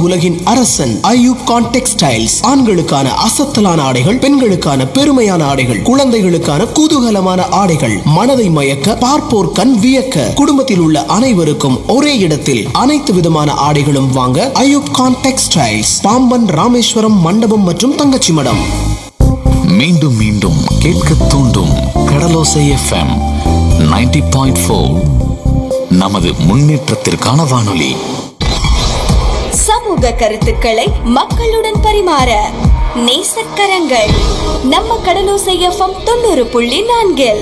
உலகின் அரசன் ஐயூப் கான் டெக்ஸ்டைல்ஸ் ஆண்களுக்கான அசத்தலான ஆடைகள் பெண்களுக்கான பெருமையான ஆடைகள் குழந்தைகளுக்கான குதூகலமான ஆடைகள் மனதை மயக்க பார்ப்போர் கண் வியக்க குடும்பத்தில் உள்ள அனைவருக்கும் ஒரே இடத்தில் அனைத்து விதமான ஆடைகளும் வாங்க ஐயூப் கான் டெக்ஸ்டைல்ஸ் பாம்பன் ராமேஸ்வரம் மண்டபம் மற்றும் தங்கச்சி மடம் மீண்டும் மீண்டும் கேட்க தூண்டும் கடலோசை எஃப்எம் 90.4 பாயிண்ட் நமது முன்னேற்றத்திற்கான வானொலி சமூக கருத்துக்களை மக்களுடன் பரிமாற நேசக்கரங்கள் நம்ம கடலோசை எஃப்எம் தொண்ணூறு புள்ளி நான்கில்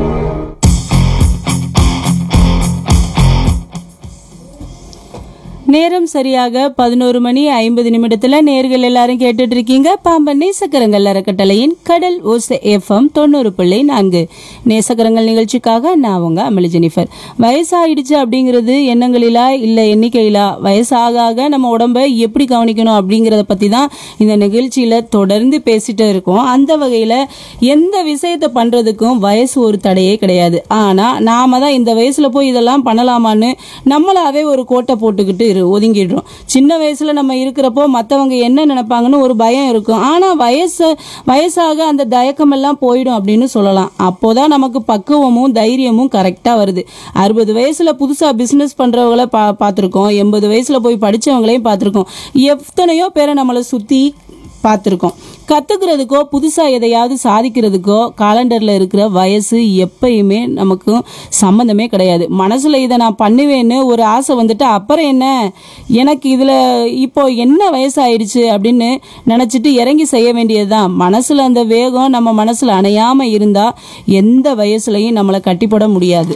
நேரம் சரியாக பதினோரு மணி ஐம்பது நிமிடத்துல நேர்கள் எல்லாரும் கேட்டுட்டு இருக்கீங்க பாம்பன் நேசக்கரங்கள் அறக்கட்டளையின் கடல் ஓசை எஃப்எம் தொண்ணூறு புள்ளி நான்கு நேசக்கரங்கள் நிகழ்ச்சிக்காக நான் உங்க அமளி ஜெனிஃபர் வயசாயிடுச்சு அப்படிங்கிறது எண்ணங்களிலா இல்ல எண்ணிக்கையிலா வயசாக ஆக நம்ம உடம்ப எப்படி கவனிக்கணும் அப்படிங்கறத பத்தி தான் இந்த நிகழ்ச்சியில தொடர்ந்து பேசிட்டு இருக்கோம் அந்த வகையில எந்த விஷயத்தை பண்றதுக்கும் வயசு ஒரு தடையே கிடையாது ஆனா நாம தான் இந்த வயசுல போய் இதெல்லாம் பண்ணலாமான்னு நம்மளாவே ஒரு கோட்டை போட்டுக்கிட்டு இரு ஒதுங்கிடுறோம் சின்ன வயசுல நம்ம இருக்கிறப்போ மத்தவங்க என்ன நினைப்பாங்கன்னு ஒரு பயம் இருக்கும் ஆனா வயசு வயசாக அந்த தயக்கம் எல்லாம் போயிடும் அப்படின்னு சொல்லலாம் அப்போதான் நமக்கு பக்குவமும் தைரியமும் கரெக்டா வருது அறுபது வயசுல புதுசா பிசினஸ் பண்றவங்கள பா பார்த்துருக்கோம் எண்பது வயசுல போய் படிச்சவங்களையும் பார்த்துருக்கோம் எத்தனையோ பேரை நம்மளை சுத்தி பார்த்துருக்கோம் கத்துக்கிறதுக்கோ புதுசா எதையாவது சாதிக்கிறதுக்கோ காலண்டர்ல இருக்கிற வயசு எப்பயுமே நமக்கு சம்மந்தமே கிடையாது மனசுல இதை நான் பண்ணுவேன்னு ஒரு ஆசை வந்துட்டு அப்புறம் என்ன எனக்கு இதுல இப்போ என்ன வயசாயிடுச்சு அப்படின்னு நினைச்சிட்டு இறங்கி செய்ய வேண்டியதுதான் மனசுல அந்த வேகம் நம்ம மனசுல அணையாம இருந்தா எந்த வயசுலயும் நம்மளை கட்டிப்போட முடியாது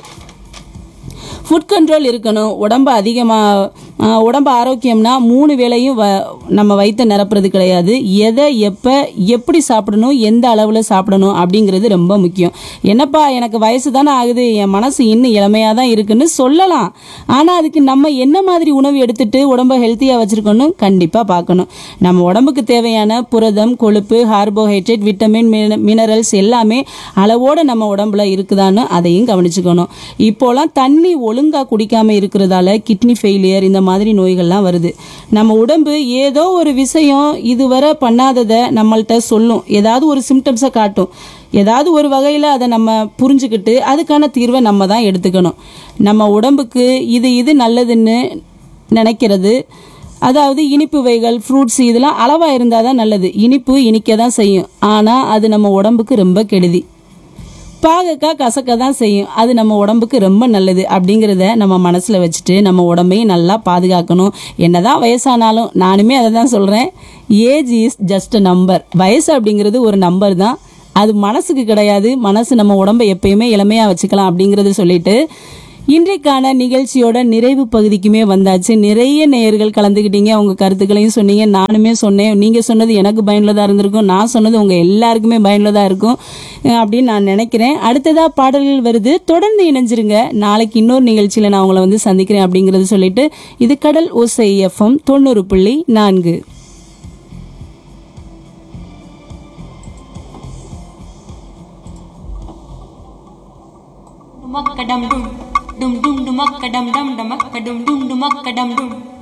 ஃபுட் கண்ட்ரோல் இருக்கணும் உடம்பு அதிகமாக உடம்பு ஆரோக்கியம்னா மூணு வேளையும் வ நம்ம வயிற்ற நிரப்புறது கிடையாது எதை எப்போ எப்படி சாப்பிடணும் எந்த அளவில் சாப்பிடணும் அப்படிங்கிறது ரொம்ப முக்கியம் என்னப்பா எனக்கு வயசு தானே ஆகுது என் மனசு இன்னும் இளமையாக தான் இருக்குன்னு சொல்லலாம் ஆனால் அதுக்கு நம்ம என்ன மாதிரி உணவு எடுத்துட்டு உடம்ப ஹெல்த்தியாக வச்சுருக்கணும் கண்டிப்பாக பார்க்கணும் நம்ம உடம்புக்கு தேவையான புரதம் கொழுப்பு கார்போஹைட்ரேட் விட்டமின் மினரல்ஸ் எல்லாமே அளவோட நம்ம உடம்புல இருக்குதான்னு அதையும் கவனிச்சுக்கணும் இப்போலாம் தண்ணி ஒழுங்கா குடிக்காம இருக்கிறதால கிட்னி ஃபெயிலியர் இந்த மாதிரி நோய்கள்லாம் வருது நம்ம உடம்பு ஏதோ ஒரு விஷயம் இதுவரை பண்ணாததை நம்மள்ட்ட சொல்லும் ஏதாவது ஒரு சிம்டம்ஸை காட்டும் ஏதாவது ஒரு வகையில் அதை நம்ம புரிஞ்சுக்கிட்டு அதுக்கான தீர்வை நம்ம தான் எடுத்துக்கணும் நம்ம உடம்புக்கு இது இது நல்லதுன்னு நினைக்கிறது அதாவது இனிப்பு வகைகள் ஃப்ரூட்ஸ் இதெல்லாம் அளவாக இருந்தால் தான் நல்லது இனிப்பு இனிக்க தான் செய்யும் ஆனால் அது நம்ம உடம்புக்கு ரொம்ப கெடுதி பாகக்காய் கசக்க தான் செய்யும் அது நம்ம உடம்புக்கு ரொம்ப நல்லது அப்படிங்கிறத நம்ம மனசில் வச்சுட்டு நம்ம உடம்பையும் நல்லா பாதுகாக்கணும் என்னதான் வயசானாலும் நானுமே அதை தான் சொல்கிறேன் ஏஜ் இஸ் ஜஸ்ட் நம்பர் வயசு அப்படிங்கிறது ஒரு நம்பர் தான் அது மனசுக்கு கிடையாது மனசு நம்ம உடம்பை எப்பயுமே இளமையாக வச்சுக்கலாம் அப்படிங்கிறத சொல்லிட்டு இன்றைக்கான நிகழ்ச்சியோட நிறைவு பகுதிக்குமே வந்தாச்சு நிறைய நேயர்கள் கலந்துக்கிட்டீங்க உங்க கருத்துக்களையும் சொன்னீங்க நானுமே சொன்னேன் நீங்க சொன்னது எனக்கு பயனுள்ளதா இருந்திருக்கும் நான் சொன்னது உங்க எல்லாருக்குமே பயனுள்ளதா இருக்கும் அஹ் அப்படின்னு நான் நினைக்கிறேன் அடுத்ததா பாடல்கள் வருது தொடர்ந்து இணைஞ்சிருங்க நாளைக்கு இன்னொரு நிகழ்ச்சியில நான் உங்களை வந்து சந்திக்கிறேன் அப்படிங்கறது சொல்லிட்டு இது கடல் ஓசை எஃப்எம் தொண்ணூறு புள்ளி நான்கு dumakka dum dum dum dum dumakka dum dum dumakka dum dum dumakka dum dum